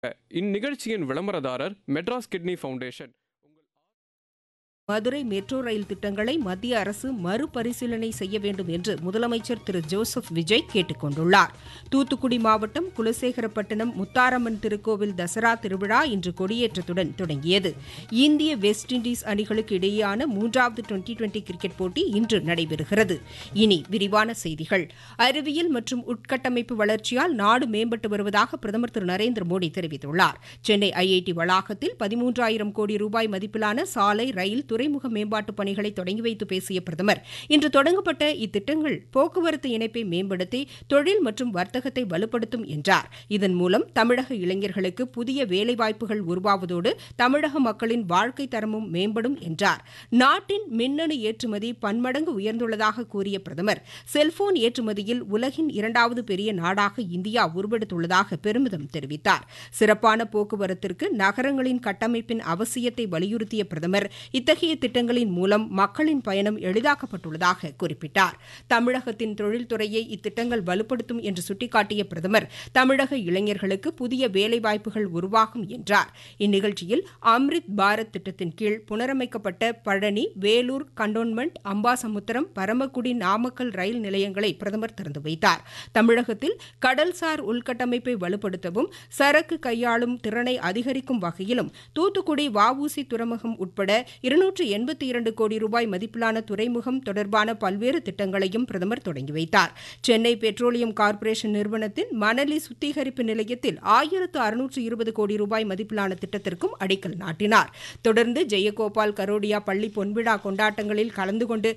இந்நிகழ்ச்சியின் விளம்பரதாரர் Madras kidney foundation Madurai metro rail திட்டங்களை மத்திய அரசு மறுபரிசீலனை செய்ய வேண்டும் என்று முதலமைச்சர் திரு ஜோசப் விஜய் கேட்டுக் கொண்டுள்ளார் தூத்துக்குடி மாவட்டம் குலசேகரப்பட்டினம் முத்தாரம்மன் திருக்கோவில் தசரா திருவிழா இன்று கொடியேற்றத்துடன் தொடங்கியது இந்திய வெஸ்ட் இண்டீஸ் அணிகளுக்கு இடையேயான மூன்றாவது டுவெண்டி டுவெண்டி கிரிக்கெட் போட்டி இன்று நடைபெறுகிறது இனி விரிவான செய்திகள் அறிவியல் மற்றும் உட்கட்டமைப்பு வளர்ச்சியால் நாடு மேம்பட்டு வருவதாக பிரதமர் திரு நரேந்திர மோடி தெரிவித்துள்ளார் சென்னை ஐஐடி வளாகத்தில் பதிமூன்றாயிரம் கோடி ரூபாய் மதிப்பிலான சாலை ரயில் துறைமுக மேம்பாட்டுப் பணிகளை தொடங்கி வைத்து பேசிய பிரதமர் இன்று தொடங்கப்பட்ட இத்திட்டங்கள் போக்குவரத்து இணைப்பை மேம்படுத்தி தொழில் மற்றும் வர்த்தகத்தை வலுப்படுத்தும் என்றார் இதன் மூலம் தமிழக இளைஞர்களுக்கு புதிய வேலைவாய்ப்புகள் உருவாவதோடு தமிழக மக்களின் வாழ்க்கை தரமும் மேம்படும் என்றார் நாட்டின் மின்னணு ஏற்றுமதி பன்மடங்கு உயர்ந்துள்ளதாக கூறிய பிரதமர் செல்போன் ஏற்றுமதியில் உலகின் இரண்டாவது பெரிய நாடாக இந்தியா உருவெடுத்துள்ளதாக பெருமிதம் தெரிவித்தார் சிறப்பான போக்குவரத்திற்கு நகரங்களின் கட்டமைப்பின் அவசியத்தை வலியுறுத்திய பிரதமர் இத்தகைய திட்டங்களின் மூலம் மக்களின் பயணம் எளிதாக்கப்பட்டுள்ளதாக குறிப்பிட்டார் தமிழகத்தின் தொழில்துறையை இத்திட்டங்கள் வலுப்படுத்தும் என்று சுட்டிக்காட்டிய பிரதமர் தமிழக இளைஞர்களுக்கு புதிய வேலைவாய்ப்புகள் உருவாகும் என்றார் இந்நிகழ்ச்சியில் அம்ரித் பாரத் திட்டத்தின் கீழ் புனரமைக்கப்பட்ட பழனி வேலூர் கண்டோன்மெண்ட் அம்பாசமுத்திரம் பரமக்குடி நாமக்கல் ரயில் நிலையங்களை பிரதமர் திறந்து வைத்தார் தமிழகத்தில் கடல்சார் உள்கட்டமைப்பை வலுப்படுத்தவும் சரக்கு கையாளும் திறனை அதிகரிக்கும் வகையிலும் தூத்துக்குடி வஉசி துறைமுகம் உட்பட இருநூற்று எண்பத்தி இரண்டு கோடி ரூபாய் மதிப்பிலான துறைமுகம் தொடர்பான பல்வேறு திட்டங்களையும் பிரதமர் தொடங்கி வைத்தார் சென்னை பெட்ரோலியம் கார்ப்பரேஷன் நிறுவனத்தின் மணலி சுத்திகரிப்பு நிலையத்தில் ஆயிரத்து அறுநூற்று இருபது கோடி ரூபாய் மதிப்பிலான திட்டத்திற்கும் அடிக்கல் நாட்டினார் தொடர்ந்து ஜெயகோபால் கரோடியா பள்ளி பொன்விழா கொண்டாட்டங்களில் கலந்து கொண்டு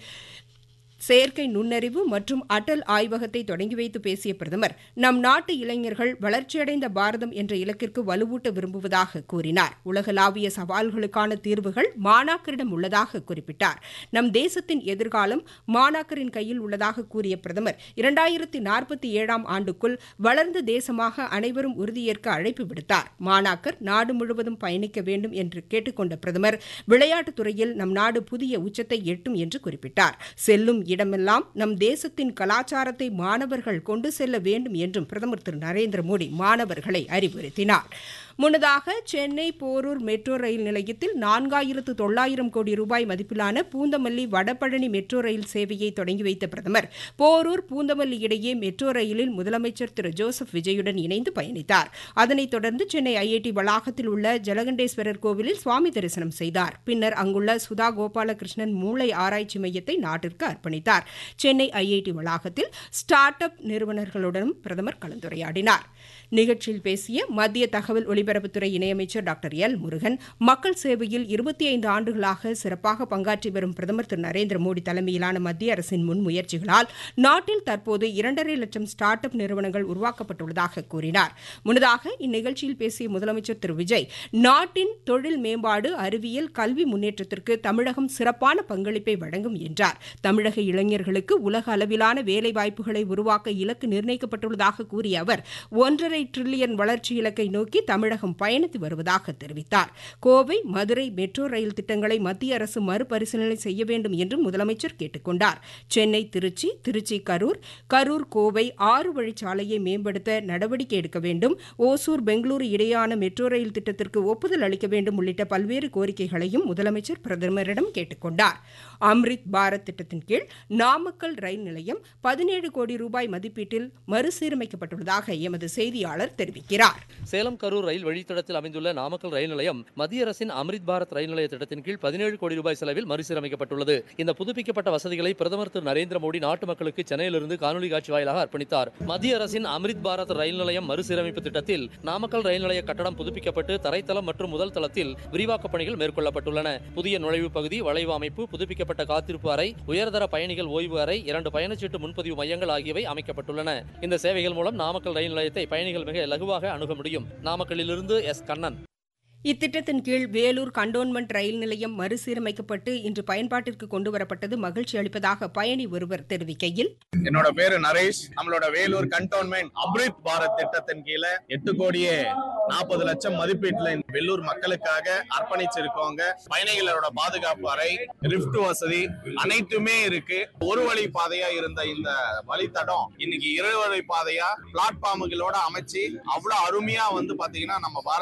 செயற்கை நுண்ணறிவு மற்றும் அடல் ஆய்வகத்தை தொடங்கி வைத்து பேசிய பிரதமர் நம் நாட்டு இளைஞர்கள் வளர்ச்சியடைந்த பாரதம் என்ற இலக்கிற்கு வலுவூட்ட விரும்புவதாக கூறினார் உலகளாவிய சவால்களுக்கான தீர்வுகள் மாணாக்கரிடம் உள்ளதாக குறிப்பிட்டார் நம் தேசத்தின் எதிர்காலம் மாணாக்கரின் கையில் உள்ளதாக கூறிய பிரதமர் இரண்டாயிரத்தி நாற்பத்தி ஏழாம் ஆண்டுக்குள் வளர்ந்த தேசமாக அனைவரும் உறுதியேற்க அழைப்பு விடுத்தார் மாணாக்கர் நாடு முழுவதும் பயணிக்க வேண்டும் என்று கேட்டுக்கொண்ட பிரதமர் விளையாட்டுத் துறையில் நம் நாடு புதிய உச்சத்தை எட்டும் என்று குறிப்பிட்டார் செல்லும் இடமெல்லாம் நம் தேசத்தின் கலாச்சாரத்தை மாணவர்கள் கொண்டு செல்ல வேண்டும் என்றும் பிரதமர் திரு நரேந்திர மோடி மாணவர்களை அறிவுறுத்தினார் முன்னதாக சென்னை போரூர் மெட்ரோ ரயில் நிலையத்தில் நான்காயிரத்து தொள்ளாயிரம் கோடி ரூபாய் மதிப்பிலான பூந்தமல்லி வடபழனி மெட்ரோ ரயில் சேவையை தொடங்கி வைத்த பிரதமர் போரூர் பூந்தமல்லி இடையே மெட்ரோ ரயிலில் முதலமைச்சர் திரு ஜோசப் விஜயுடன் இணைந்து பயணித்தார் அதனைத் தொடர்ந்து சென்னை ஐஐடி வளாகத்தில் உள்ள ஜலகண்டேஸ்வரர் கோவிலில் சுவாமி தரிசனம் செய்தார் பின்னர் அங்குள்ள சுதா கோபாலகிருஷ்ணன் மூளை ஆராய்ச்சி மையத்தை நாட்டிற்கு அர்ப்பணித்தார் சென்னை ஐஐடி வளாகத்தில் ஸ்டார்ட் அப் நிறுவனர்களுடனும் பிரதமர் கலந்துரையாடினார் நிகழ்ச்சியில் பேசிய மத்திய தகவல் ஒலிபரப்புத்துறை இணையமைச்சர் டாக்டர் எல் முருகன் மக்கள் சேவையில் இருபத்தி ஐந்து ஆண்டுகளாக சிறப்பாக பங்காற்றி வரும் பிரதமர் திரு நரேந்திர மோடி தலைமையிலான மத்திய அரசின் முன்முயற்சிகளால் நாட்டில் தற்போது இரண்டரை லட்சம் ஸ்டார்ட் அப் நிறுவனங்கள் உருவாக்கப்பட்டுள்ளதாக கூறினார் முன்னதாக இந்நிகழ்ச்சியில் பேசிய முதலமைச்சர் திரு விஜய் நாட்டின் தொழில் மேம்பாடு அறிவியல் கல்வி முன்னேற்றத்திற்கு தமிழகம் சிறப்பான பங்களிப்பை வழங்கும் என்றார் தமிழக இளைஞர்களுக்கு உலக அளவிலான வேலைவாய்ப்புகளை உருவாக்க இலக்கு நிர்ணயிக்கப்பட்டுள்ளதாக கூறிய அவர் ஒன்றரை டிரில்லியன் வளர்ச்சி இலக்கை நோக்கி தமிழகம் பயணித்து வருவதாக தெரிவித்தார் கோவை மதுரை மெட்ரோ ரயில் திட்டங்களை மத்திய அரசு மறுபரிசீலனை செய்ய வேண்டும் என்றும் முதலமைச்சர் கேட்டுக் கொண்டார் சென்னை திருச்சி திருச்சி கரூர் கரூர் கோவை ஆறு வழிச்சாலையை மேம்படுத்த நடவடிக்கை எடுக்க வேண்டும் ஓசூர் பெங்களூரு இடையேயான மெட்ரோ ரயில் திட்டத்திற்கு ஒப்புதல் அளிக்க வேண்டும் உள்ளிட்ட பல்வேறு கோரிக்கைகளையும் முதலமைச்சர் பிரதமரிடம் கேட்டுக் கொண்டார் அம்ரித் பாரத் திட்டத்தின் கீழ் நாமக்கல் ரயில் நிலையம் பதினேழு கோடி ரூபாய் மதிப்பீட்டில் மறுசீரமைக்கப்பட்டுள்ளதாக எமது செய்தியாளர் தெரிவிக்கிறார் சேலம் கரூர் ரயில் வழித்தடத்தில் அமைந்துள்ள நாமக்கல் ரயில் நிலையம் மத்திய அரசின் அம்ரித் பாரத் ரயில் நிலைய திட்டத்தின் கீழ் பதினேழு கோடி ரூபாய் செலவில் மறுசீரமைக்கப்பட்டுள்ளது இந்த புதுப்பிக்கப்பட்ட வசதிகளை பிரதமர் திரு நரேந்திர மோடி நாட்டு மக்களுக்கு சென்னையிலிருந்து காணொலி காட்சி வாயிலாக அர்ப்பணித்தார் மத்திய அரசின் அம்ரித் பாரத் ரயில் நிலையம் மறுசீரமைப்பு திட்டத்தில் நாமக்கல் ரயில் நிலைய கட்டடம் புதுப்பிக்கப்பட்டு தரைத்தளம் மற்றும் முதல் தளத்தில் விரிவாக்கப் பணிகள் மேற்கொள்ளப்பட்டுள்ளன புதிய நுழைவு பகுதி வளைவு அமைப்பு புதுப்பிக்கப்பட்ட காத்திருப்பு அறை உயர்தர பயணிகள் ஓய்வு அறை இரண்டு பயணச்சீட்டு முன்பதிவு மையங்கள் ஆகியவை அமைக்கப்பட்டுள்ளன இந்த சேவைகள் மூலம் நாமக்கல் ரயில் நிலையத்தை பயணிகள் மிக இலகுவாக அணுக முடியும் நாமக்கல்லிலிருந்து எஸ் கண்ணன் இத்திட்டத்தின் கீழ் வேலூர் கண்டோன்மெண்ட் ரயில் நிலையம் மறுசீரமைக்கப்பட்டு இன்று பயன்பாட்டிற்கு கொண்டுவரப்பட்டது மகிழ்ச்சி அளிப்பதாக பயணி ஒருவர் தெரிவிக்கையில் என்னோட பேரு நரேஷ் நம்மளோட வேலூர் கண்டோன்மெண்ட் அம்ரித் பாரத் திட்டத்தின் கீழே எட்டு கோடியே நாற்பது லட்சம் மதிப்பீட்டுல இந்த வெள்ளூர் மக்களுக்காக அர்ப்பணிச்சிருக்கோங்க பயணிகளோட பாதுகாப்பு அறை லிப்ட் வசதி அனைத்துமே இருக்கு ஒரு வழி பாதையா இருந்த இந்த வழித்தடம் இன்னைக்கு இரு வழி பாதையா பிளாட்ஃபார்முகளோட அமைச்சு அவ்வளவு அருமையா வந்து பாத்தீங்கன்னா நம்ம பாரத